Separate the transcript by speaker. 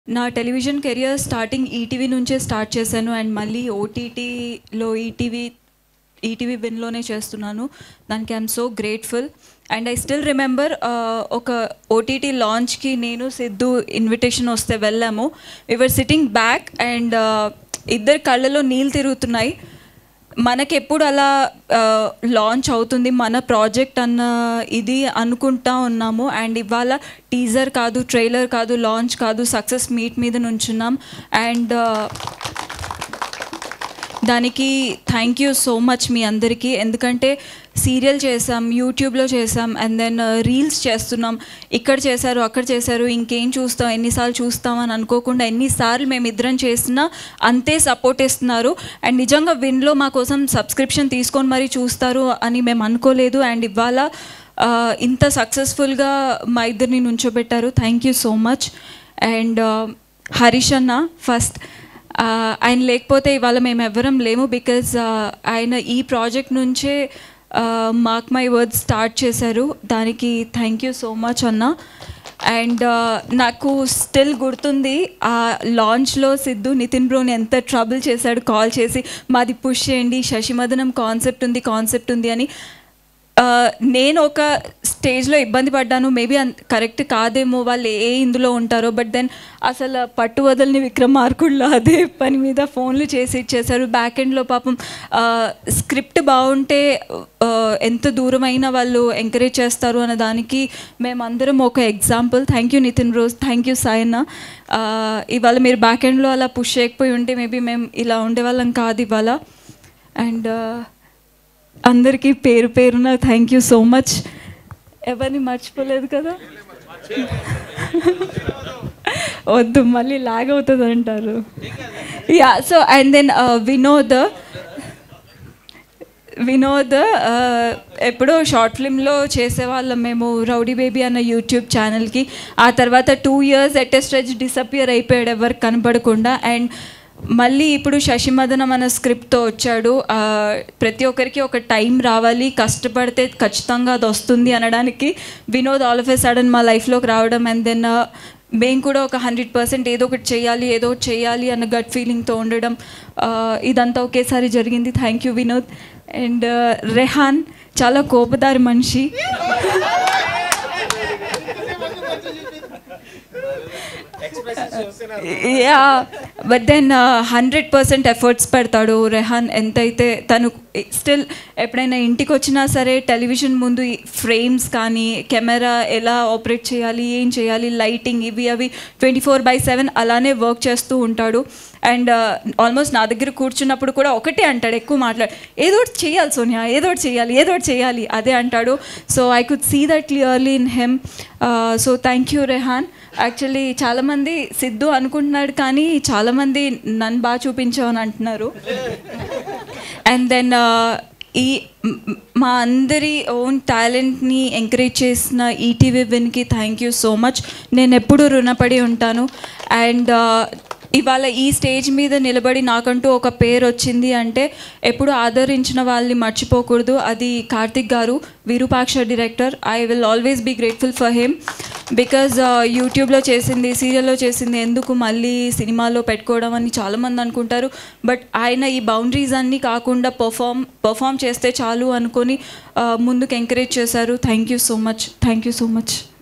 Speaker 1: నా television career starting ETV నుంచే start చేశాను అండ్ మళ్ళీ ఓటీటీలో ఈటీవీ ఈటీవీ విన్లోనే చేస్తున్నాను దానికి I'm so grateful and I still remember ఒక ఓటీటీ లాంచ్కి నేను సిద్ధు ఇన్విటేషన్ వస్తే వెళ్ళాము వివర్ సిట్టింగ్ బ్యాక్ అండ్ ఇద్దరు కళ్ళలో నీళ్ళు తిరుగుతున్నాయి మనకెప్పుడు అలా లాంచ్ అవుతుంది మన ప్రాజెక్ట్ అన్న ఇది అనుకుంటా ఉన్నాము అండ్ ఇవాళ టీజర్ కాదు ట్రైలర్ కాదు లాంచ్ కాదు సక్సెస్ మీట్ మీద నుంచున్నాం అండ్ దానికి థ్యాంక్ యూ సో మచ్ మీ అందరికీ ఎందుకంటే సీరియల్ చేసాం యూట్యూబ్లో చేసాం అండ్ దెన్ రీల్స్ చేస్తున్నాం ఇక్కడ చేశారు అక్కడ చేశారు ఇంకేం చూస్తాం ఎన్నిసార్లు చూస్తాం అని అనుకోకుండా ఎన్నిసార్లు మేము ఇద్దరం చేసినా అంతే సపోర్ట్ ఇస్తున్నారు అండ్ నిజంగా విన్లో మా కోసం సబ్స్క్రిప్షన్ తీసుకొని మరీ చూస్తారు అని మేము అనుకోలేదు అండ్ ఇవాళ ఆ, ఇంత సక్సెస్ఫుల్గా మా ఇద్దరిని నుంచోబెట్టారు thank you so much and Harish అన్న ఫస్ట్ ఆ, ఆయన లేకపోతే ఇవాళ మేము ఎవ్వరం లేము బికాజ్ ఆయన ఈ ప్రాజెక్ట్ నుంచే మార్క్ మై వర్డ్స్ స్టార్ట్ చేశారు దానికి థ్యాంక్ యూ సో మచ్ అన్న అండ్ నాకు స్టిల్ గుర్తుంది ఆ లాంచ్లో సిద్ధు నితిన్ బ్రోని ఎంత ట్రబుల్ చేశాడు కాల్ చేసి మాది పుష్ చేయండి శశిమదనం కాన్సెప్ట్ ఉంది కాన్సెప్ట్ ఉంది అని ఆ, నేను ఒక స్టేజ్లో ఇబ్బంది పడ్డాను మేబీ కరెక్ట్ కాదేమో వాళ్ళు ఏ ఇందులో ఉంటారో బట్ దెన్ అసలు పట్టు వదలని విక్రమార్కుళ్ళు అదే పని మీద ఫోన్లు చేసి ఇచ్చేసారు బ్యాక్ ఎండ్లో పాపం స్క్రిప్ట్ బాగుంటే ఆ, ఎంత దూరమైనా వాళ్ళు ఎంకరేజ్ చేస్తారు అన్న దానికి మేమందరం ఒక example thank you Nitin Roj thank you Sayanna ఆ, ఇవాళ మీరు బ్యాక్ ఎండ్లో అలా పుష్ చేయకపోయి ఉంటే మేబీ మేము ఇలా ఉండేవాళ్ళం కాదు ఇవాళ అండ్ అందరికీ పేరు పేరున థ్యాంక్ యూ సో మచ్ ఎవరిని మర్చిపోలేదు కదా వద్దు మళ్ళీ లాగ్ అవుతుంది అంటారు yeah so and then Vinod Vinod ఆ, ఎప్పుడో షార్ట్ ఫిల్మ్లో చేసేవాళ్ళం మేము రౌడీ బేబీ అన్న యూట్యూబ్ ఛానల్కి ఆ తర్వాత two years at stretch disappear అయిపోయాడు ఎవరికి కనపడకుండా అండ్ మళ్ళీ ఇప్పుడు శశిమదనం అన్న స్క్రిప్ట్తో వచ్చాడు ఆ, ప్రతి ఒక్కరికి ఒక టైం రావాలి కష్టపడితే ఖచ్చితంగా అది వస్తుంది అనడానికి Vinod all of a sudden మా లైఫ్లోకి రావడం అండ్ దెన్ మేము కూడా ఒక హండ్రెడ్ పర్సెంట్ ఏదో ఒకటి చేయాలి ఏదో ఒకటి చేయాలి అన్న గట్ ఫీలింగ్తో ఉండడం ఆ, ఇదంతా ఒకేసారి జరిగింది thank you Vinod and Rehan చాలా కోపదారి మనిషి yeah but then hundred percent efforts పెడతాడు రెహాన్ ఎంతైతే తను స్టిల్ ఎప్పుడైనా ఇంటికి వచ్చినా సరే టెలివిజన్ ముందు ఫ్రేమ్స్ కానీ కెమెరా ఎలా ఆపరేట్ చేయాలి ఏం చేయాలి లైటింగ్ ఇవి అవి ట్వంటీ ఫోర్ బై సెవెన్ అలానే వర్క్ చేస్తూ ఉంటాడు అండ్ ఆల్మోస్ట్ నా దగ్గర కూర్చున్నప్పుడు కూడా ఒకటే అంటాడు ఎక్కువ మాట్లాడు ఏదో ఒకటి చేయాలి సోనియా ఏదో ఒకటి చేయాలి ఏదో ఒకటి చేయాలి అదే అంటాడు so I could see that clearly in him so thank you Rehan actually చాలామంది సిద్ధు అనుకుంటున్నాడు కానీ చాలామంది నన్ను బాగా చూపించావు అని అంటున్నారు అండ్ దెన్ ఈ మ్, మా అందరి ఓన్ టాలెంట్ని ఎంకరేజ్ చేసిన ఈటీవీ విన్కి థ్యాంక్ యూ సో మచ్ నేను ఎప్పుడూ రుణపడి ఉంటాను అండ్ ఇవాళ ఈ స్టేజ్ మీద నిలబడి నాకంటూ ఒక పేరు వచ్చింది అంటే ఎప్పుడు ఆదరించిన వాళ్ళని మర్చిపోకూడదు అది కార్తిక్ గారు Virupaksha director I will always be grateful for him because యూట్యూబ్లో చేసింది సీరియల్లో చేసింది ఎందుకు మళ్ళీ సినిమాలో పెట్టుకోవడం అని చాలామంది అనుకుంటారు బట్ ఆయన ఈ బౌండరీస్ అన్నీ కాకుండా పర్ఫామ్ పర్ఫామ్ చేస్తే చాలు అనుకొని uh, ముందుకు ఎంకరేజ్ చేశారు thank you so much thank you so much